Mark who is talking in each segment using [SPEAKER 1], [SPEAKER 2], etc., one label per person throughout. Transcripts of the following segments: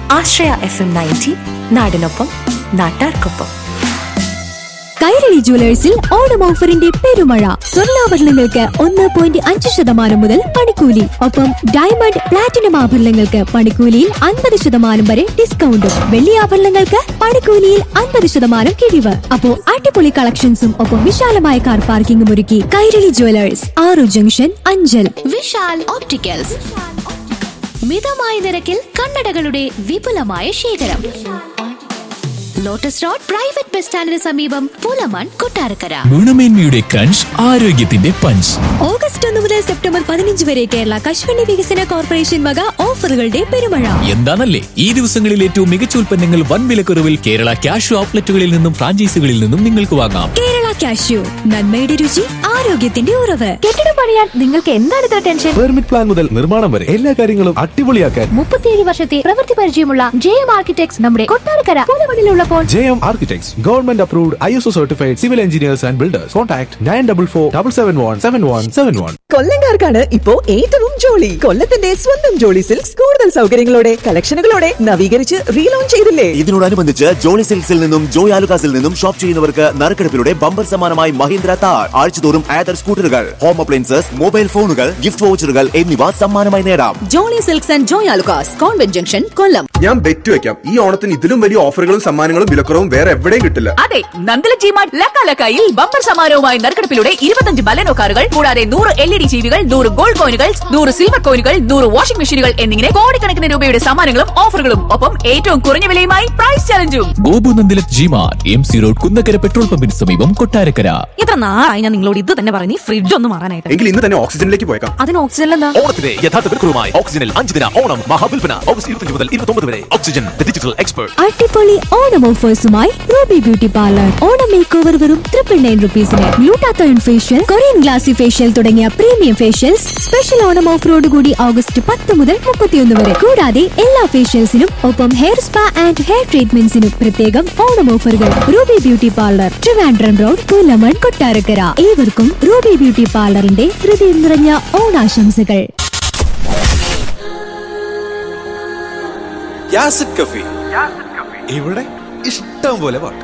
[SPEAKER 1] ആശ്രയ F M ninety നാടിനൊപ്പം നാട്ടാർക്കൊപ്പം
[SPEAKER 2] കൈരളി ജുവലേഴ്സിൽ ഓണം ഓഫറിന്റെ പെരുമഴ സ്വർണ്ണാഭരണങ്ങൾക്ക് ഒന്ന് പോയിന്റ് അഞ്ച് ശതമാനം മുതൽ പണിക്കൂലി ഒപ്പം ഡയമണ്ട് പ്ലാറ്റിനം ആഭരണങ്ങൾക്ക് പണിക്കൂലിയിൽ അൻപത് ശതമാനം വരെ ഡിസ്കൗണ്ടും വെള്ളി ആഭരണങ്ങൾക്ക് പണിക്കൂലിയിൽ അൻപത് ശതമാനം കിഴിവ് അപ്പോ അടിപൊളി കളക്ഷൻസും ഒപ്പം വിശാലമായ കാർ പാർക്കിംഗും ഒരുക്കി കൈരളി ജുവലേഴ്സ് ആറു ജംഗ്ഷൻ അഞ്ചൽ
[SPEAKER 3] വിശാൽ ഓപ്റ്റിക്കൽസ് മിതമായ നിരക്കിൽ കണ്ണടകളുടെ വിപുലമായ ശേഖരം ലോട്ടസ് റോഡ് പ്രൈവറ്റ് ബസ് സ്റ്റാൻഡിന് സമീപം പൂലമൺ കൊട്ടാരക്കര
[SPEAKER 4] ഗുണമേന്മയുടെ ക്രഞ്ച് ആരോഗ്യത്തിന്റെ പഞ്ച്
[SPEAKER 2] ഓഗസ്റ്റ് ഒന്ന് മുതൽ സെപ്റ്റംബർ പതിനഞ്ച് വരെ കേരള കശുവണ്ടി വികസന കോർപ്പറേഷൻ വക ഓഫറുകളുടെ പെരുമഴ
[SPEAKER 4] എന്താണല്ലേ ഈ ദിവസങ്ങളിൽ ഏറ്റവും മികച്ച ഉൽപ്പന്നങ്ങൾ വൻ വിലക്കുറവിൽ കേരള ക്യാഷ് ഔട്ട്ലെറ്റുകളിൽ നിന്നും ഫ്രാഞ്ചൈസികളിൽ നിന്നും നിങ്ങൾക്ക് വാങ്ങാം
[SPEAKER 2] കേരള കാഷ്യൂ നന്മയുടെ രുചി ആരോഗ്യത്തിന്റെ ഉറവ്
[SPEAKER 3] കെട്ടിടം പണിയാൻ നിങ്ങൾക്ക് എന്താണ് ഇത്ര ടെൻഷൻ
[SPEAKER 5] പെർമിറ്റ് പ്ലാൻ മുതൽ നിർമ്മാണം വരെ എല്ലാ കാര്യങ്ങളും അടിപൊളിയാക്കാൻ
[SPEAKER 3] മുപ്പത്തിയേഴ് വർഷത്തെ പ്രവൃത്തി പരിചയമുള്ള ജെ എം ആർക്കിടെക്ട്സ് നമ്മുടെ കൊട്ടാരക്കര പൂലമണിലുള്ളപ്പോൾ
[SPEAKER 5] J M architects government approved I S O certified civil engineers and builders contact nine double four double seven one seven one seven one
[SPEAKER 6] കൊല്ലങ്കാർക്കാണ് ഇപ്പോ ഏറ്റവും ജോളി കൊല്ലത്തിന്റെ സ്വന്തം ജോളി സിൽക്സ് കൂടുതൽ സൗകര്യങ്ങളോടെ കളക്ഷനുകളോടെ നവീകരിച്ച് റീലോഞ്ച് ചെയ്തില്ലേ
[SPEAKER 7] ഇതിനോടനുബന്ധിച്ച് ജോളി സിൽക്സിൽ നിന്നും ജോയ് ആലുകാസിൽ നിന്നും ഷോപ്പ് ചെയ്യുന്നവർക്ക് നറുക്കെടുപ്പിലൂടെ ബമ്പർ സമ്മാനമായി മഹീന്ദ്ര താർ ആഴ്ചതോറും ആദർ സ്കൂട്ടറുകൾ ഹോം അപ്ലയൻസസ് മൊബൈൽ ഫോണുകൾ ഗിഫ്റ്റ് വൗച്ചറുകൾ എന്നിവ സമ്മാനമായി നേടാം
[SPEAKER 6] Jolly Silks and Joy Alukkas convent junction Kollam
[SPEAKER 8] ഞാൻ ബെറ്റ് വെക്കാം ഈ ഓണത്തിന് ഇതിലും വലിയ ഓഫറുകളും സമ്മാനങ്ങളും വിലക്കുറവും വേറെ എവിടെയും കിട്ടില്ല
[SPEAKER 6] അതെ നന്ദല ജിമാർട്ട് ലക്കാലക്കായിൽ ബമ്പർ സമാരവുമായി നറുക്കെടുപ്പിലൂടെ ഇരുപത്തഞ്ച് ബലനോ കാറുകൾ കൂടാതെ നൂറ് എൽ ഇ ഡി ജീവികൾ നൂറ് ഗോൾഡ് കോയിനുകൾ നൂറ് സിൽവർ കോയിനുകൾ നൂറ് വാഷിംഗ് മെഷീനുകൾ എന്നിങ്ങനെ കോടിക്കണക്കിന് രൂപയുടെ സമ്മാനങ്ങളും ഓഫറുകളും ഒപ്പം ഏറ്റവും കുറഞ്ഞ വിലയുമായി പ്രൈസ് ചലഞ്ചും
[SPEAKER 4] Gopu Nandilath G Mart M C road Kunnakkara petrol പമ്പിന് സമീപം കൊട്ടാരക്കര
[SPEAKER 9] ഇത്ര നാളായി ഞാൻ നിങ്ങളോട് ഇത് തന്നെ പറഞ്ഞു ഫ്രിഡ്ജ് ഒന്ന് മാറാനായിട്ട്
[SPEAKER 8] എങ്കിൽ ഇന്ന് തന്നെ ഓക്സിജനിലേക്ക് പോയേക്കാം
[SPEAKER 9] അതിന് ഓക്സിജൻ എന്താ
[SPEAKER 4] ഓണത്തിന്റെ യഥാർത്ഥ വിലക്കുറവുമായി ഓക്സിജനിൽ അഞ്ച് ദിന ഓണം മഹാവിൽപ്പന ഓഗസ്റ്റ് ഇരുപത്തി മുതൽ ഇരുപത്തി വരെ ഓക്സിജൻ ഡിജിറ്റൽ എക്സ്പെർട്ട്
[SPEAKER 2] അടിപൊളി ഓണം ഓഫേഴ്സുമായി Ruby beauty parlour Onam makeover വെറും ട്രിപ്പിൾ നയൻ റുപ്പീസിന് glutathione facial Korean glassy facial തുടങ്ങിയ പ്രീമിയം ഫേഷ്യൽസ് സ്പെഷ്യൽ ഓണം ഓഫറോട് കൂടി ഓഗസ്റ്റ് പത്ത് മുതൽ മുപ്പത്തിയൊന്ന് വരെ കൂടാതെ എല്ലാ ഫേഷ്യൽസിനും ഒപ്പം ഹെയർ സ്പാ ആൻഡ് ഹെയർ ട്രീറ്റ്മെന്റ്സിനും പ്രത്യേകം ഓണം ഓഫറുകൾ Ruby beauty parlour Trivandrum road Pulamon Kottarakkara ഏവർക്കും റൂബി ബ്യൂട്ടി പാർലറിന്റെ ഹൃദയം നിറഞ്ഞ ഓണാശംസകൾ
[SPEAKER 5] യാസിഡ് കഫി ഇവിടെ ഇഷ്ടം പോലെ പാട്ട്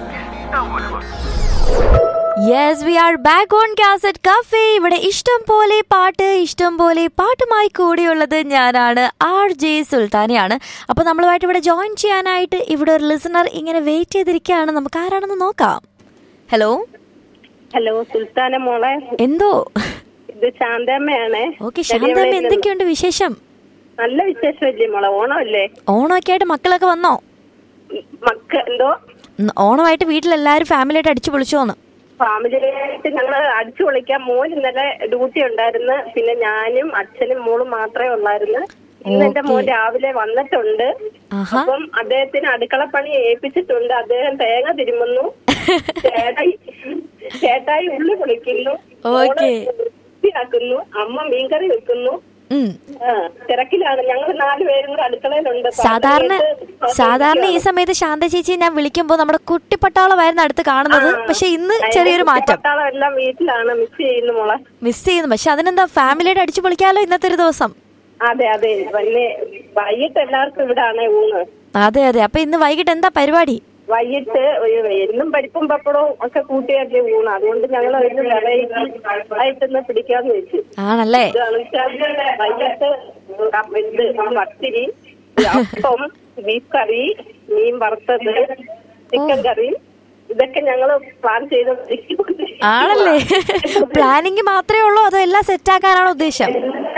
[SPEAKER 10] yes we are back on cassette cafe ഇവിടെ ഇഷ്ടം പോലെ പാട്ട് ഇഷ്ടം പോലെ പാട്ടുമായി കൂടിയുള്ളത് ഞാനാണ് ആർ ജെ സുൽത്താനയാണ് അപ്പോൾ നമ്മളുമായിട്ട് ഇവിടെ ജോയിൻ ചെയ്യാനായിട്ട് ഇവിടെ ഒരു ലിസണർ ഇങ്ങനെ വെയിറ്റ് ചെയ്തിരിക്കുകയാണ് നമുക്ക് ആരാണെന്ന് നോക്കാം ഹലോ
[SPEAKER 11] ഹലോ സുൽത്താന മോളെ
[SPEAKER 10] എന്തോ
[SPEAKER 11] ഇത് ശാന്തമ്മയാണ്
[SPEAKER 10] ഓക്കെ ശാന്തമ്മ എന്തൊക്കെയുണ്ട് വിശേഷം
[SPEAKER 11] നല്ല വിശേഷമല്ലേ മോളെ ഓണമല്ലേ
[SPEAKER 10] ഓണമൊക്കെ ആയിട്ട് മക്കളൊക്കെ വന്നോ
[SPEAKER 11] മക്ക എന്തോ
[SPEAKER 10] ഉം, ഓണമായിട്ട് വീട്ടിലെല്ലാവരും ഫാമിലിയായിട്ട് അടിച്ചു പൊളിച്ചോന്ന്
[SPEAKER 11] ഫാമിലിയായിട്ട് ഞങ്ങള് അടിച്ചു പൊളിക്കാൻ മോൻ ഇന്നലെ ഡ്യൂട്ടി ഉണ്ടായിരുന്നു പിന്നെ ഞാനും അച്ഛനും മോളും മാത്രമേ ഉള്ളായിരുന്നു ഇന്ന് എന്റെ മോൻ രാവിലെ വന്നിട്ടുണ്ട്
[SPEAKER 10] ആഹാ.
[SPEAKER 11] അപ്പം അദ്ദേഹത്തിന് അടുക്കളപ്പണി ഏൽപ്പിച്ചിട്ടുണ്ട് അദ്ദേഹം തേങ്ങ തിരുമുന്നു ചേട്ടായി ചേട്ടായി ഉള്ളി പൊളിക്കുന്നു
[SPEAKER 10] ഓക്കേ.
[SPEAKER 11] മോള് വൃത്തിയാക്കുന്നു അമ്മ മീൻകറി വെക്കുന്നു
[SPEAKER 10] ഉം.
[SPEAKER 11] ആ, തിരക്കിലാണ് ഞങ്ങൾ നാലുപേരും കൂടെ അടുക്കളയിലുണ്ട് അപ്പൊ
[SPEAKER 10] സാധാരണ
[SPEAKER 11] സമയത്ത്
[SPEAKER 10] സാധാരണ ഈ സമയത്ത് ശാന്ത ചേച്ചിയെ ഞാൻ വിളിക്കുമ്പോൾ നമ്മുടെ കുട്ടിപ്പട്ടാളമായിരുന്നു അടുത്ത് കാണുന്നത് പക്ഷെ ഇന്ന് ചെറിയൊരു മാറ്റം
[SPEAKER 11] പട്ടാളം എല്ലാം വീട്ടിലാണ് മിസ് ചെയ്യുന്നു മോളെ
[SPEAKER 10] മിസ് ചെയ്യുന്നു പക്ഷെ അതിനെന്താ ഫാമിലിയുടെ അടിച്ചു പൊളിക്കാലോ ഇന്നത്തെ ഒരു ദിവസം
[SPEAKER 11] അതെ അതെ പിന്നെ വൈകിട്ട് എല്ലാവർക്കും ഇവിടാണ് ഊണ്
[SPEAKER 10] അതെ അതെ അപ്പൊ ഇന്ന് വൈകിട്ട് എന്താ പരിപാടി
[SPEAKER 11] വൈകിട്ട് ഒരു എന്നും പരിപ്പും പപ്പടവും ഒക്കെ കൂട്ടിയൊക്കെ ഊണ് അതുകൊണ്ട് ഞങ്ങൾ ഒരു വെറൈറ്റി ആയിട്ടൊന്ന് പിടിക്കാന്ന് വെച്ചു
[SPEAKER 10] ആണല്ലേ
[SPEAKER 11] ഇതാണെന്ന് വെച്ചാൽ വൈകിട്ട് ഇത് പത്തിരി അപ്പം ബീഫ് കറി മീൻ വറുത്തത് ചിക്കൻ കറി ഇതൊക്കെ ഞങ്ങൾ പ്ലാൻ ചെയ്ത്
[SPEAKER 10] ആണല്ലേ പ്ലാനിങ് മാത്രമേ ഉള്ളൂ അതോ എല്ലാം സെറ്റ് ആക്കാനാണോ ഉദ്ദേശം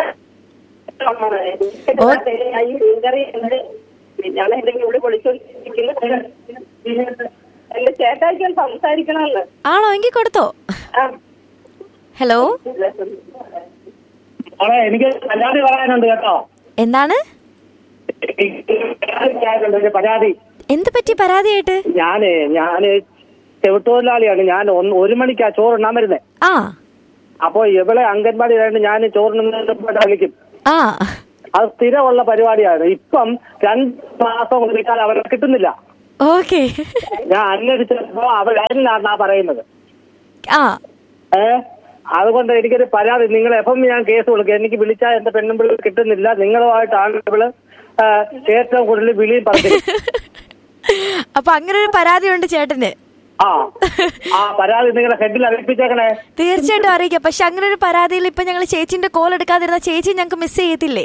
[SPEAKER 11] മീൻകറി ഉണ്ട് ഞാൻ എന്തെങ്കിലും ഇവിടെ വിളിച്ചോണ്ടിരിക്കുന്നു എന്റെ ചേട്ടായിക്കാൻ സംസാരിക്കണമെന്ന്
[SPEAKER 10] ആണോ എങ്കിൽ കൊടുത്തോ ഹലോ
[SPEAKER 12] എനിക്ക് പരാതി പറയാനുണ്ട് കേട്ടോ
[SPEAKER 10] എന്താണ്
[SPEAKER 12] ഒരു പരാതി
[SPEAKER 10] എന്ത് പറ്റി പരാതിയായിട്ട്
[SPEAKER 12] ഞാന് ഞാന് ചെവിട്ടൊഴിലാളിയാണ് ഞാൻ ഒന്ന് ഒരു മണിക്കാ ചോറുണ്ണാൻ വരുന്നത്
[SPEAKER 10] ആ
[SPEAKER 12] അപ്പൊ ഇവളെ അംഗൻവാടി ആയതുകൊണ്ട് ഞാൻ ചോറിന് വിളിക്കും
[SPEAKER 10] ആ
[SPEAKER 12] അത് സ്ഥിരമുള്ള പരിപാടിയാണ് ഇപ്പം രണ്ട് മാസം കൊണ്ട് വിളിക്കാൻ അവരെ കിട്ടുന്നില്ല
[SPEAKER 10] ഓക്കെ
[SPEAKER 12] ഞാൻ അന്വേഷിച്ചപ്പോ അവൾ ലൈനിലാണെന്നാ പറയുന്നത്
[SPEAKER 10] ആ
[SPEAKER 12] ഏ അതുകൊണ്ട് എനിക്കൊരു പരാതി നിങ്ങൾ എപ്പം ഞാൻ കേസ് കൊടുക്കുക എനിക്ക് വിളിച്ചാൽ എന്റെ പെണ്ണുമ്പിള്ളി കിട്ടുന്നില്ല നിങ്ങളുമായിട്ടാണ് ഇവള് ആ, ഏറ്റവും കൂടുതൽ വിളിയും പറഞ്ഞു
[SPEAKER 10] അപ്പൊ അങ്ങനെ ഒരു പരാതിയുണ്ട് ചേട്ടന്
[SPEAKER 12] ആ ആ പരാതി നിങ്ങളെ ഹെഡിൽ അറിയിപ്പിച്ചേക്കണേ
[SPEAKER 10] തീർച്ചയായിട്ടും അറിയിക്കാം പക്ഷെ അങ്ങനെ ഒരു പരാതിയിൽ ഇപ്പൊ ഞങ്ങൾ ചേച്ചിന്റെ കോൾ എടുക്കാതിരുന്ന ചേച്ചി ഞങ്ങൾക്ക് മിസ് ചെയ്യത്തില്ലേ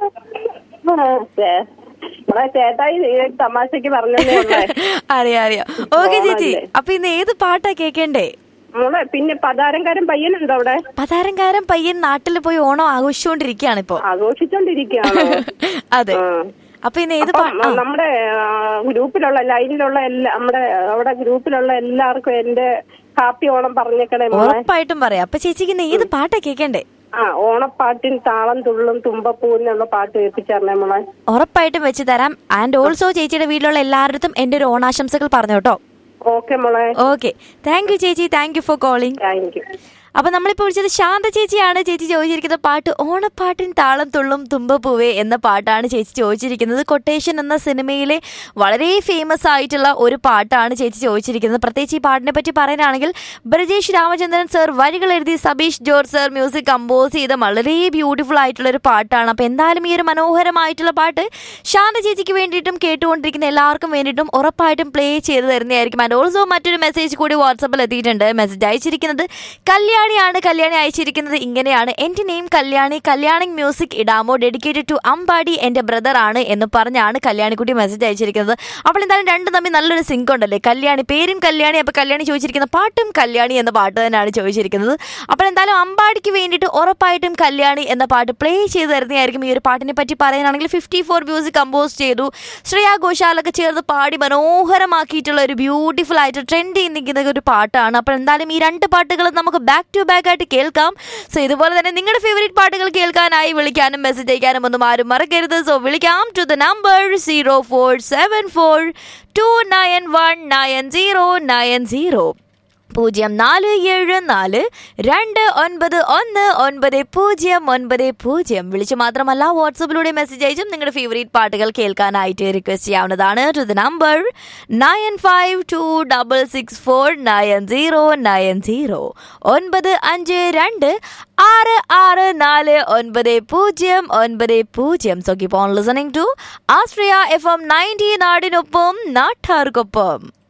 [SPEAKER 11] നമ്മളെ ചേട്ടായി ഈ തമാശക്ക് പറഞ്ഞതേ ഉള്ളേ
[SPEAKER 10] അറിയാം അറിയാം ഓക്കെ ചേച്ചി
[SPEAKER 11] ഓണമല്ലേ?
[SPEAKER 10] അപ്പൊ ഇന്ന് ഏത് പാട്ടാ കേക്കണ്ടേ
[SPEAKER 11] മോളെ പിന്നെ പതാരംകാരൻ പയ്യനുണ്ടോ അവിടെ
[SPEAKER 10] പതാരംകാരൻ പയ്യൻ നാട്ടിൽ പോയി ഓണം ആഘോഷിച്ചുകൊണ്ടിരിക്കുകയാണ് ഇപ്പൊ
[SPEAKER 11] ആഘോഷിച്ചോണ്ടിരിക്കുകയാണോ
[SPEAKER 10] അതെ അപ്പൊ ഇന്ന് ഏത്
[SPEAKER 11] അപ്പം,
[SPEAKER 10] പാ- ആ.
[SPEAKER 11] നമ്മുടെ ആ, ഗ്രൂപ്പിലുള്ള ലൈനിലുള്ള എല്ലാ നമ്മുടെ അവിടെ ഗ്രൂപ്പിലുള്ള എല്ലാവർക്കും എന്റെ ഹാപ്പി ഓണം പറഞ്ഞേക്കണേ മോളെ
[SPEAKER 10] ഉറപ്പായിട്ടും പറയാം അപ്പൊ ചേച്ചിക്ക് ഇന്ന് ഏത് പാട്ടാ കേക്കണ്ടേ
[SPEAKER 11] ആ ഓണപ്പാട്ടിൻ താളം തുള്ളും തുമ്പപ്പൂവിനുള്ള പാട്ട് കേൾപ്പിച്ചറിഞ്ഞേ മോളെ
[SPEAKER 10] ഉറപ്പായിട്ടും വെച്ച് തരാം ആൻഡ് ഓൾസോ ചേച്ചിയുടെ വീട്ടിലുള്ള എല്ലാവരുടെ എന്റെ ഒരു ഓണാശംസകൾ പറഞ്ഞു കേട്ടോ
[SPEAKER 11] ഓക്കെ മോളെ
[SPEAKER 10] ഓക്കെ താങ്ക് യു ചേച്ചി thank you for calling
[SPEAKER 11] thank you
[SPEAKER 10] അപ്പൊ നമ്മളിപ്പോ വിളിച്ചത് ശാന്ത ചേച്ചിയാണ് ചേച്ചി ചോദിച്ചിരിക്കുന്ന പാട്ട് ഓണപ്പാട്ടിൻ താളം തുള്ളും തുമ്പപ്പൂവേ എന്ന പാട്ടാണ് ചേച്ചി ചോദിച്ചിരിക്കുന്നത് കൊട്ടേഷൻ എന്ന സിനിമയിലെ വളരെ ഫേമസ് ആയിട്ടുള്ള ഒരു പാട്ടാണ് ചേച്ചി ചോദിച്ചിരിക്കുന്നത് പ്രത്യേകിച്ച് ഈ പാട്ടിനെ പറ്റി പറയാനാണെങ്കിൽ ബ്രജേഷ് രാമചന്ദ്രൻ സർ വരികൾ എഴുതി Sabeesh George sir music compose ചെയ്ത വളരെ ബ്യൂട്ടിഫുൾ ആയിട്ടുള്ള ഒരു പാട്ടാണ് അപ്പൊ എന്തായാലും ഈ ഒരു മനോഹരമായിട്ടുള്ള പാട്ട് ശാന്ത ചേച്ചിക്ക് വേണ്ടിയിട്ടും കേട്ടുകൊണ്ടിരിക്കുന്ന എല്ലാവർക്കും വേണ്ടിയിട്ടും ഉറപ്പായിട്ടും പ്ലേ ചെയ്ത് തരുന്നതായിരിക്കും ആൻഡ് ഓൾസോ മറ്റൊരു മെസ്സേജ് കൂടി വാട്സപ്പിൽ എത്തിയിട്ടുണ്ട് മെസ്സേജ് അയച്ചിരിക്കുന്നത് കല്യാണിയാണ് കല്യാണി അയച്ചിരിക്കുന്നത് ഇങ്ങനെയാണ് എൻ്റെ നെയിം കല്യാണി കല്യാണി മ്യൂസിക് ഇടാമോ ഡെഡിക്കേറ്റഡ് ടു അമ്പാടി എൻ്റെ ബ്രദർ ആണ് എന്ന് പറഞ്ഞാണ് കല്യാണിക്കുട്ടി മെസ്സേജ് അയച്ചിരിക്കുന്നത് അപ്പോൾ എന്തായാലും രണ്ടും തമ്മിൽ നല്ലൊരു സിങ്ക് ഉണ്ടല്ലേ കല്യാണി പേരും കല്യാണി അപ്പോൾ കല്യാണി ചോദിച്ചിരിക്കുന്ന പാട്ടും കല്യാണി എന്ന പാട്ട് തന്നെയാണ് ചോദിച്ചിരിക്കുന്നത് അപ്പോൾ എന്തായാലും അമ്പാടിക്ക് വേണ്ടിയിട്ട് ഉറപ്പായിട്ടും കല്യാണി എന്ന പാട്ട് പ്ലേ ചെയ്ത് തരുന്നതായിരിക്കും ഈ ഒരു പാട്ടിനെ പറ്റി പറയാനാണെങ്കിൽ ഫിഫ്റ്റി ഫോർ മ്യൂസിക് കമ്പോസ് ചെയ്തു ശ്രേയ ഘോഷാലൊക്കെ ചേർന്ന് പാടി മനോഹരമാക്കിയിട്ടുള്ള ഒരു ബ്യൂട്ടിഫുൾ ആയിട്ട് ട്രെൻഡ് നിൽക്കുന്ന ഒരു പാട്ടാണ് അപ്പോൾ എന്തായാലും ഈ രണ്ട് പാട്ടുകൾ നമുക്ക് ബാക്ക് ടു ബാക്ക് ആയിട്ട് കേൾക്കാം സോ ഇതുപോലെ തന്നെ നിങ്ങളുടെ ഫേവറേറ്റ് പാട്ടുകൾ കേൾക്കാനായി വിളിക്കാനും മെസ്സേജ് അയക്കാനും ഒന്നും ആരും മറക്കരുത് സോ വിളിക്കാം to the number zero four seven four two nine one nine zero nine zero പൂജ്യം നാല് ഏഴ് നാല് രണ്ട് ഒൻപത് ഒന്ന് ഒൻപത് പൂജ്യം ഒൻപത് പൂജ്യം വിളിച്ചു മാത്രമല്ല വാട്സപ്പിലൂടെ മെസ്സേജ് അയച്ചും നിങ്ങളുടെ ഫേവറേറ്റ് പാട്ടുകൾ കേൾക്കാനായിട്ട് റിക്വസ്റ്റ് ചെയ്യാവുന്നതാണ് to the number nine five two double six four nine zero nine zero ഒൻപത് അഞ്ച് രണ്ട് ആറ് ആറ് നാല് ഒൻപത് പൂജ്യം ഒൻപത് പൂജ്യം so keep on listening to ആസ്ട്രിയ എഫ് എം നയൻറ്റി നാടിനൊപ്പം നാട്ടാർക്കൊപ്പം